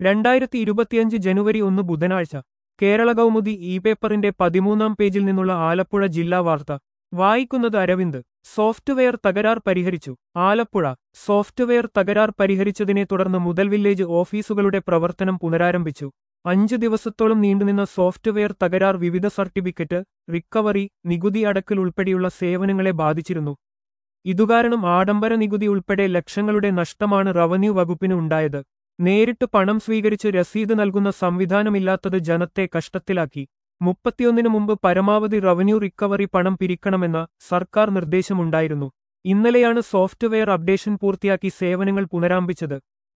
രണ്ടായിരത്തി ഇരുപത്തിയഞ്ച് ജനുവരി ഒന്ന് ബുധനാഴ്ച കേരള കൗമുദി ഇ പേപ്പറിന്റെ പതിമൂന്നാം പേജിൽ നിന്നുള്ള ആലപ്പുഴ ജില്ലാ വാർത്ത വായിക്കുന്നത് അരവിന്ദ് സോഫ്റ്റ്വെയർ തകരാർ പരിഹരിച്ചു ആലപ്പുഴ സോഫ്റ്റ്വെയർ തകരാർ പരിഹരിച്ചതിനെ തുടർന്ന് മുതൽ വില്ലേജ് ഓഫീസുകളുടെ പ്രവർത്തനം പുനരാരംഭിച്ചു അഞ്ച് ദിവസത്തോളം നീണ്ടുനിന്ന സോഫ്റ്റ്വെയർ തകരാർ വിവിധ സർട്ടിഫിക്കറ്റ് റിക്കവറി നികുതി അടക്കൽ ഉൾപ്പെടെയുള്ള സേവനങ്ങളെ ബാധിച്ചിരുന്നു ഇതുകാരണം ആഡംബര നികുതി ഉൾപ്പെടെ ലക്ഷങ്ങളുടെ നഷ്ടമാണ് റവന്യൂ വകുപ്പിന് ഉണ്ടായത് നേരിട്ട് പണം സ്വീകരിച്ച് രസീത് നൽകുന്ന സംവിധാനമില്ലാത്തത് ജനത്തെ കഷ്ടത്തിലാക്കി മുപ്പത്തിയൊന്നിനു മുമ്പ് പരമാവധി റവന്യൂ റിക്കവറി പണം പിരിക്കണമെന്ന സർക്കാർ നിർദ്ദേശമുണ്ടായിരുന്നു ഇന്നലെയാണ് സോഫ്റ്റ്വെയർ അപ്ഡേഷൻ പൂർത്തിയാക്കി സേവനങ്ങൾ പുനരാരംഭിച്ചത്